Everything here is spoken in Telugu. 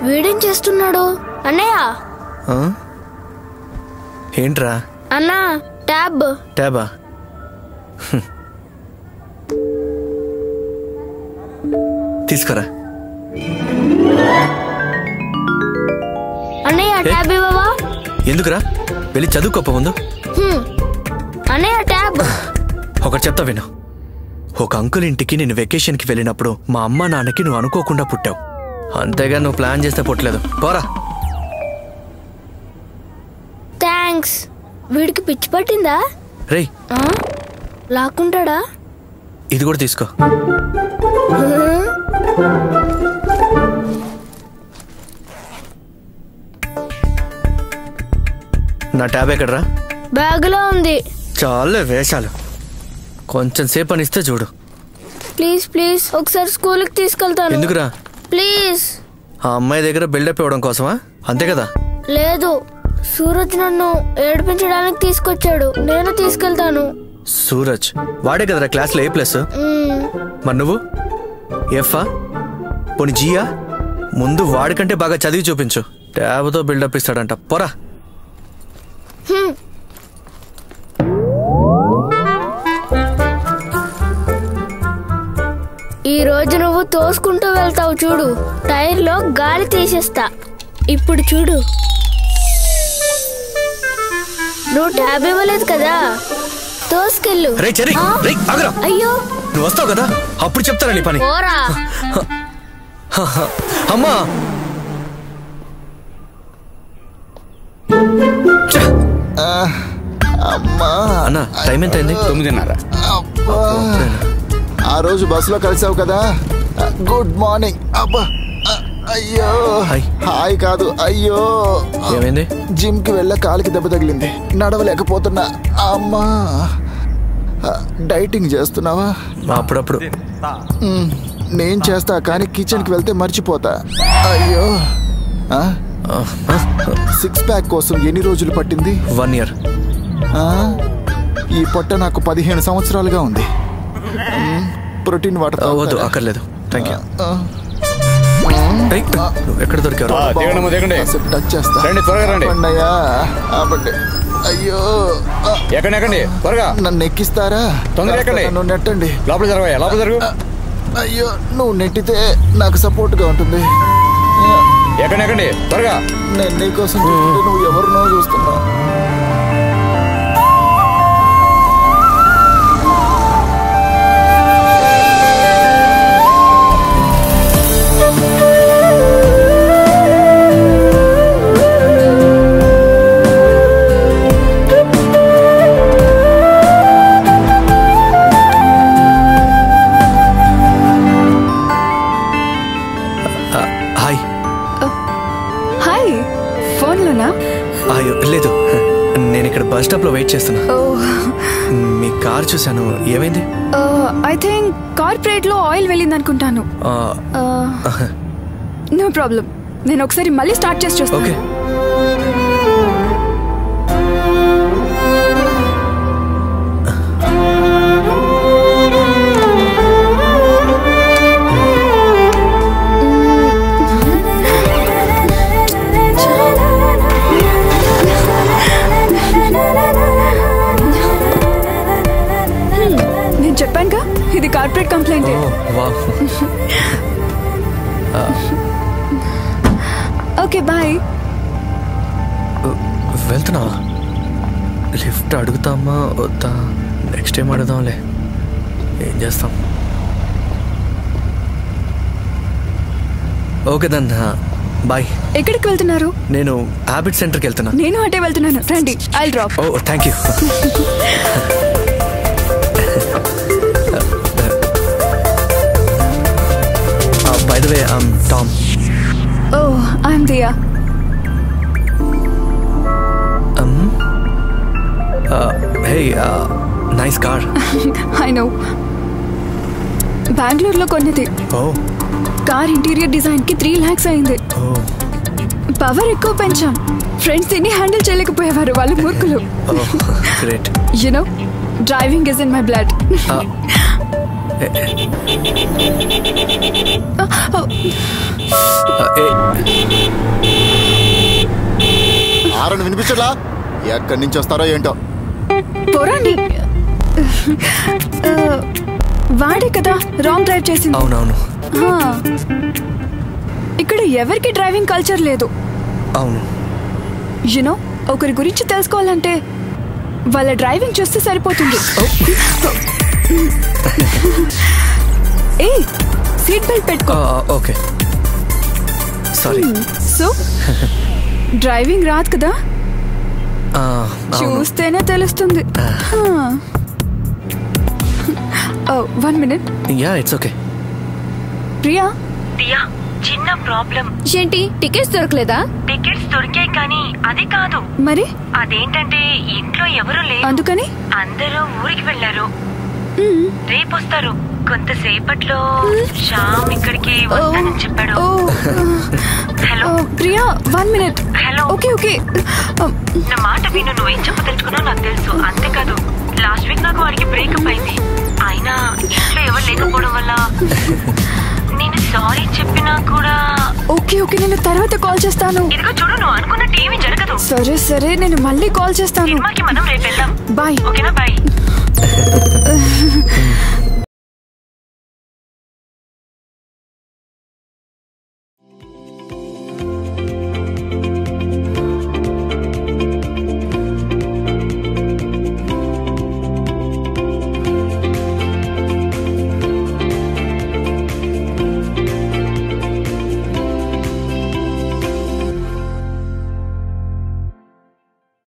వీడేం చేస్తున్నాడు అన్నయ్య ఆ? ఏంట్రా అన్నా ట్యాబ్ ట్యాబా హ్మ్. తీసుకురా అన్నయ్య ట్యాబ్ ఇవ్వవా ఎందుకురా వెళ్ళి చదువుకోప ముందు హ్మ్. అన్నయ్య ట్యాబ్ ఒకటి చెప్తా విను ఒక అంకుల్ ఇంటికి నేను వెకేషన్కి వెళ్ళినప్పుడు మా అమ్మ నాన్నకి నువ్వు అనుకోకుండా పుట్టావు అంతేగా నువ్వు ప్లాన్ చేస్తే పుట్టలేదు పోరా థ్యాంక్స్ వీడికి పిచ్చి పట్టిందా రేయ్ ఆ? లాక్కుంటాడా ఇది కూడా తీసుకో నా ట్యాబ్ ఎక్కడరా బ్యాగ్లో ఉంది చాలే వేషాలు కొంచెం సేపు అని ఇస్తే చూడు ప్లీజ్ ప్లీజ్ ఒకసారి స్కూల్కి తీసుకెళ్తాను ఎందుకురా ప్లీజ్ ఆ అమ్మాయి దగ్గర బిల్డప్ ఇవ్వడం కోసమా అంతే కదా లేదు సూరజ్ నన్ను ఏడిపించడానికి తీసుకొచ్చాడు నేను తీసుకెళ్తాను సూరజ్ వాడే కదరా క్లాస్లో ఏ ప్లస్ మ్మ్. మరి నువ్వు ఎఫా పోనీ జియా ముందు వాడికంటే బాగా చదివి చూపించు ట్యాబ్తో బిల్డప్ ఇస్తాడంట పోరా ఈ రోజు నువ్వు తోసుకుంటూ వెళ్తావు చూడు టైర్లో గాలి తీసేస్తా ఇప్పుడు చూడు నువ్వు ట్యాబ్ ఇవ్వలేదు కదా తోసుకెళ్ళు రే చెరి ఆ? రే ఆగరా అయ్యో నువ్వు వస్తావు కదా అప్పుడు చెప్తారా నీ పని పోరా అమ్మా ఛే! అమ్మా అన్న టైం ఎంత అయింది తొమ్మిదిన్నర అబ్బా. ఆ రోజు బస్సులో కలిసావు కదా గుడ్ మార్నింగ్ అబ్బా అ- అయ్యో హాయ్. హాయ్ కాదు అయ్యో ఏమైంది జిమ్ కి వెళ్ళ కాలికి దెబ్బ తగిలింది నడవలేకపోతున్నా అమ్మా ఆ, డైటింగ్ చేస్తున్నావా అప్పుడప్పుడు మ్, నేను చేస్తా కానీ కిచెన్ కి వెళ్తే మర్చిపోతా అయ్యో ఆ? ఆ, ఆ, సిక్స్ ప్యాక్ కోసం ఎన్ని రోజులు పట్టింది వన్ ఇయర్ ఆ? ఈ పొట్ట నాకు పదిహేను సంవత్సరాలుగా ఉంది మ్, ప్రోటీన్ వాటర్ ఆ, వద్దు తాగుతారా? అక్కర్లేదు థ్యాంక్ యూ ఆ. ఏయ్, నువ్వు ఎక్కడ దొరికారు ఆ, దిగండి, దిగండి. కాసేపు టచ్ చేస్తా రండి, త్వరగా రండి. అన్నయ్యా ఆపండి అయ్యో ఆ, ఎక్కండి ఎక్కండి త్వరగా నన్ను ఎక్కిస్తారా తొందరగా ఎక్కండి. నన్ను నెట్టండి లోపల జరగవయ్యా లోపల జరుగు అయ్యో నువ్వు నెట్టితే నాకు సపోర్ట్ గా ఉంటుంది ఎక్కండి ఎక్కండి త్వరగా నేను నీకోసం చూస్తుంటే నువ్వు ఎవరినో చూస్తున్నావు ఆ, హాయ్ హాయ్ ఫోన్లోనా అయ్యో లేదు నేను ఇక్కడ బస్ స్టాప్ లో వెయిట్ చేస్తున్నా మీ కార్ చూశాను ఏమైంది ఐ థింక్ కార్పొరేట్ లో ఆయిల్ వెళ్ళింది అనుకుంటాను ఆ, నో ప్రాబ్లం నేను ఒకసారి మళ్ళీ స్టార్ట్ చేసి చూస్తాను ఓకే నేను చెప్పానుగా ఇది corporate complaint oh wow okay bye వెళ్తున్నావా లిఫ్ట్ అడుగుతామా వద్దా నెక్స్ట్ టైం అడుగుదాంలే ఏం చేస్తాం ఓకే దన్ బాయ్ ఎక్కడికి వెళ్తున్నారు నేను హ్యాబిట్ సెంటర్కి వెళ్తున్నా నేను అటే వెళ్తున్నాను రండి I drop oh thank you by the way Tom oh I'm Diya hey nice car I know బెంగళూరులో కొన్నది ఓ కార్ ఇంటీరియర్ డిజైన్ కి త్రీ ల్యాక్స్ అయింది ఓ పవర్ ఎక్కువ పెంచాం ఫ్రెండ్స్ దీన్ని హ్యాండిల్ చేయలేకపోయేవారు వాళ్ళు మూర్ఖులు oh great you know driving is in my blood ఏ, ఆరని వినిపించలా ఎక్కడి నుంచి వస్తారో ఏంటో పోరాండి ఆ, వాడే కదా రాంగ్ డ్రైవ్ చేసింది అవునవును ఆ. ఇక్కడ ఎవరికి డ్రైవింగ్ కల్చర్ లేదు అవును యునో ఒకరి గురించి తెలుసుకోవాలంటే వాళ్ళ డ్రైవింగ్ చూస్తే సరిపోతుంది ఏ సీట్ బెల్ట్ పెట్టుకో ఆ, ఓకే సారీ సో డ్రైవింగ్ రాదు కదా ఆ, అవును. చూస్తేనే తెలుస్తుంది one minute ya it's okay Priya Diya చిన్న ప్రాబ్లం ఏంటి టికెట్స్ దొరకలేదా టికెట్స్ దొరికాయి కానీ అది కాదు మరి అదేంటంటే ఇంట్లో ఎవరు లేరు అందుకని అందరూ ఊరికి వెళ్ళారు రేపు వస్తారు కొంతసేపట్లో శ్యామ్ ఇక్కడికి వస్తానని చెప్పాడు oh hello Priya one minute hello okay okay నా మాట విను నువ్వేం చెప్పదలుచుకున్నావు నాకు తెలుసు అంతేకాదు లాస్ట్ వీక్ నాకు వాడికి బ్రేకప్ అయింది అయినా ఇంట్లో ఎవరు లేకపోవడం వల్ల నేను సారీ చెప్పినా కూడా ఓకే ఓకే నేను తర్వాత కాల్ చేస్తాను ఇదిగో చూడు నువ్వు అనుకున్న టీవీ జరగదు సరే సరే నేను మళ్ళీ కాల్ చేస్తాను సినిమాకి మనం రేపు వెళ్దాం బాయ్ ఓకేనా బాయ్